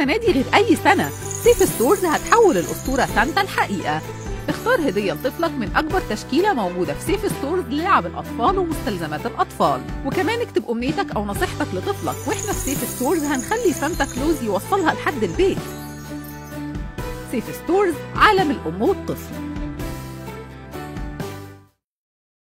السنة دي غير أي سنة سيف ستورز هتحول الأسطورة سانتا الحقيقة اختار هدية لطفلك من أكبر تشكيلة موجودة في سيف ستورز للعب الأطفال ومستلزمات الأطفال وكمان اكتب أمنيتك أو نصيحتك لطفلك وإحنا في سيف ستورز هنخلي سانتا كلوز يوصلها لحد البيت سيف ستورز عالم الأم والطفل